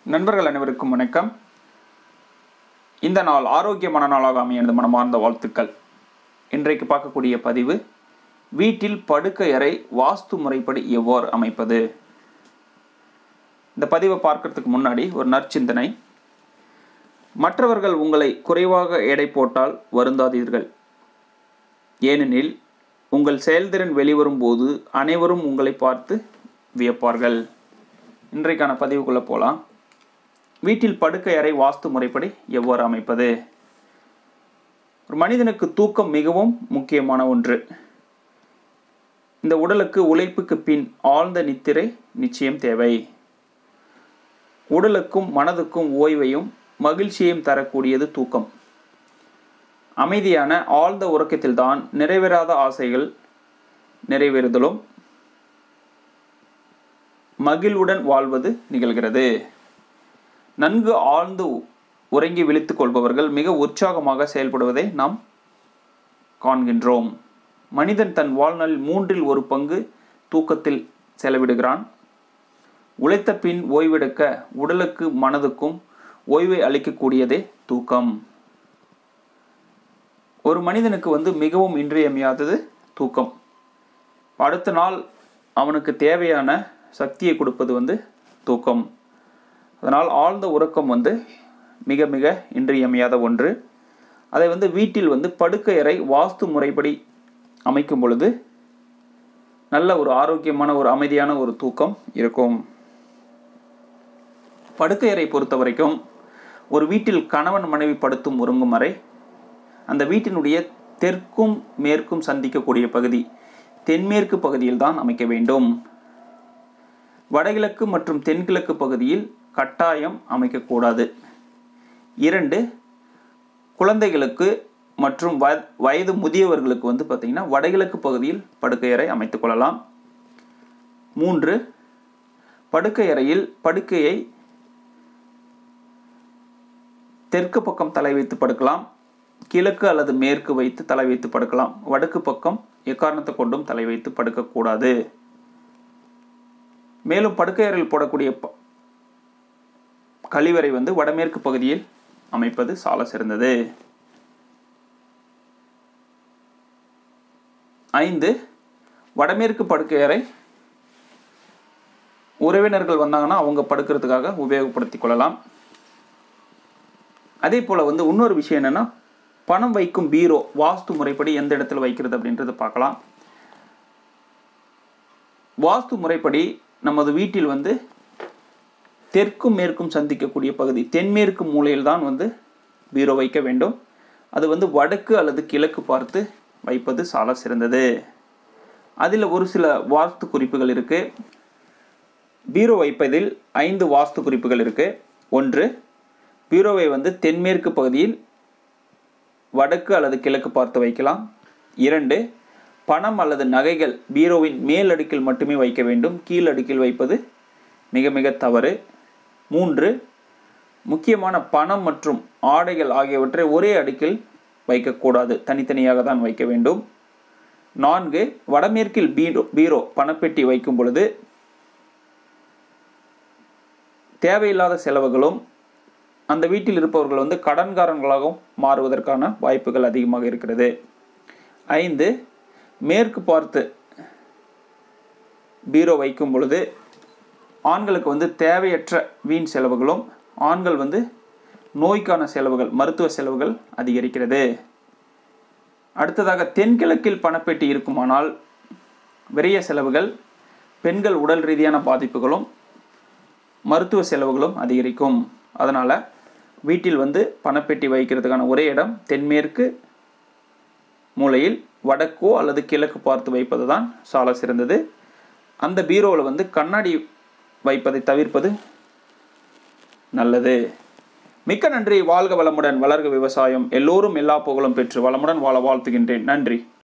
நண்பர்கள் அனைவருக்கும் வணக்கம் இந்த நாள் ஆரோக்கியமான நாளாக அமைய எனது மனமார்ந்த வாழ்த்துக்கள் இன்றைக்கு பார்க்கக்கூடிய பதிவு வீட்டில் படுக்கை அறை வாஸ்து முறைப்படி எவ்வாறு அமைப்பது இந்த பதிவை பார்க்கறதுக்கு முன்னாடி ஒரு நற்சிந்தனை மற்றவர்கள் உங்களை குறைவாக எடை போட்டால் வருந்தாதீர்கள் ஏனெனில் உங்கள் செயல்திறன் வெளிவரும் போது அனைவரும் உங்களை பார்த்து வியப்பார்கள் இன்றைக்கான பதிவுக்குள்ளே போகலாம் வீட்டில் படுக்கை அறை வாஸ்து முறைப்படி எவ்வாறு அமைப்பது ஒரு மனிதனுக்கு தூக்கம் மிகவும் முக்கியமான ஒன்று இந்த உடலுக்கு உழைப்புக்கு பின் ஆழ்ந்த நித்திரை நிச்சயம் தேவை உடலுக்கும் மனதுக்கும் ஓய்வையும் மகிழ்ச்சியையும் தரக்கூடியது தூக்கம் அமைதியான ஆழ்ந்த உறக்கத்தில்தான் நிறைவேறாத ஆசைகள் நிறைவேறுதலும் மகிழ்வுடன் வாழ்வது நிகழ்கிறது நன்கு ஆழ்ந்து உறங்கி விழித்துக் கொள்பவர்கள் மிக உற்சாகமாக செயல்படுவதை நாம் காண்கின்றோம் மனிதன் தன் வாழ்நாளில் மூன்றில் ஒரு பங்கு தூக்கத்தில் செலவிடுகிறான் உழைத்த பின் ஓய்வெடுக்க உடலுக்கு மனதுக்கும் ஓய்வை அளிக்கக்கூடியதே தூக்கம் ஒரு மனிதனுக்கு வந்து மிகவும் இன்றியமையாதது தூக்கம் அடுத்த நாள் அவனுக்கு தேவையான சக்தியை கொடுப்பது வந்து தூக்கம் அதனால் ஆழ்ந்த உறக்கம் வந்து மிக மிக இன்றியமையாத ஒன்று அதை வந்து வீட்டில் வந்து படுக்கை அறை வாஸ்து முறைப்படி அமைக்கும் பொழுது நல்ல ஒரு ஆரோக்கியமான ஒரு அமைதியான ஒரு தூக்கம் இருக்கும் படுக்கை அறை பொறுத்த வரைக்கும் ஒரு வீட்டில் கணவன் மனைவி படுத்தும் உறங்கும் அறை அந்த வீட்டினுடைய தெற்கும் மேற்கும் சந்திக்கக்கூடிய பகுதி தென்மேற்கு பகுதியில் தான் அமைக்க வேண்டும் வடகிழக்கு மற்றும் தென்கிழக்கு பகுதியில் கட்டாயம் அமைக்கக்கூடாது இரண்டு குழந்தைகளுக்கு மற்றும் வ வயது முதியவர்களுக்கு வந்து பார்த்திங்கன்னா வடகிழக்கு பகுதியில் படுக்கை அறை அமைத்துக் கொள்ளலாம் மூன்று படுக்கை அறையில் படுக்கையை தெற்கு பக்கம் தலை வைத்து படுக்கலாம் கிழக்கு அல்லது மேற்கு வைத்து தலை வைத்து படுக்கலாம் வடக்கு பக்கம் எக்காரணத்தை கொண்டும் தலை வைத்து படுக்கக்கூடாது மேலும் படுக்கை அறையில் போடக்கூடிய ப- கழிவறை வந்து வடமேற்கு பகுதியில் அமைப்பது சால சிறந்தது ஐந்து வடமேற்கு படுக்கை அறை உறவினர்கள் வந்தாங்கன்னா அவங்க படுக்கிறதுக்காக உபயோகப்படுத்திக் கொள்ளலாம் அதே போல் வந்து இன்னொரு விஷயம் என்னென்னா பணம் வைக்கும் பீரோ வாஸ்து முறைப்படி எந்த இடத்துல வைக்கிறது அப்படின்றத பார்க்கலாம் வாஸ்து முறைப்படி நமது வீட்டில் வந்து தெற்கும் மேற்கும் சந்திக்கக்கூடிய பகுதி தென்மேற்கு மூலையில் தான் வந்து பீரோ வைக்க வேண்டும் அது வந்து வடக்கு அல்லது கிழக்கு பார்த்து வைப்பது சால சிறந்தது அதில் ஒரு சில வாஸ்து குறிப்புகள் இருக்குது பீரோ வைப்பதில் ஐந்து வாஸ்து குறிப்புகள் இருக்குது ஒன்று பீரோவை வந்து தென்மேற்கு பகுதியில் வடக்கு அல்லது கிழக்கு பார்த்து வைக்கலாம் இரண்டு பணம் அல்லது நகைகள் பீரோவின் மேல் அடுக்கில் மட்டுமே வைக்க வேண்டும் கீழ் அடுக்கில் வைப்பது மிக மிக தவறு மூன்று முக்கியமான பணம் மற்றும் ஆடைகள் ஆகியவற்றை ஒரே அடுக்கில் வைக்கக்கூடாது தனித்தனியாக தான் வைக்க வேண்டும் நான்கு வடமேற்கில் பீரோ பீரோ பணப்பெட்டி வைக்கும் பொழுது தேவையில்லாத செலவுகளும் அந்த வீட்டில் இருப்பவர்கள் வந்து கடன்காரங்களாகவும் மாறுவதற்கான வாய்ப்புகள் அதிகமாக இருக்கிறது ஐந்து மேற்கு பார்த்து பீரோ வைக்கும் பொழுது ஆண்களுக்கு வந்து தேவையற்ற வீண் செலவுகளும் ஆண்கள் வந்து நோய்க்கான செலவுகள் மருத்துவ செலவுகள் அதிகரிக்கிறது அடுத்ததாக தென்கிழக்கில் பணப்பெட்டி இருக்குமானால் விரைய செலவுகள் பெண்கள் உடல் ரீதியான பாதிப்புகளும் மருத்துவ செலவுகளும் அதிகரிக்கும் அதனால் வீட்டில் வந்து பணப்பெட்டி வைக்கிறதுக்கான ஒரே இடம் தென்மேற்கு மூலையில் வடக்கோ அல்லது கிழக்கு பார்த்து வைப்பது தான் சால சிறந்தது அந்த பீரோவில் வந்து கண்ணாடி வைப்பதை தவிர்ப்பது நல்லது மிக்க நன்றி வாழ்க வளமுடன் வளர்க விவசாயம் எல்லோரும் எல்லா புகழும் பெற்று வளமுடன் வாழ வாழ்த்துகின்றேன் நன்றி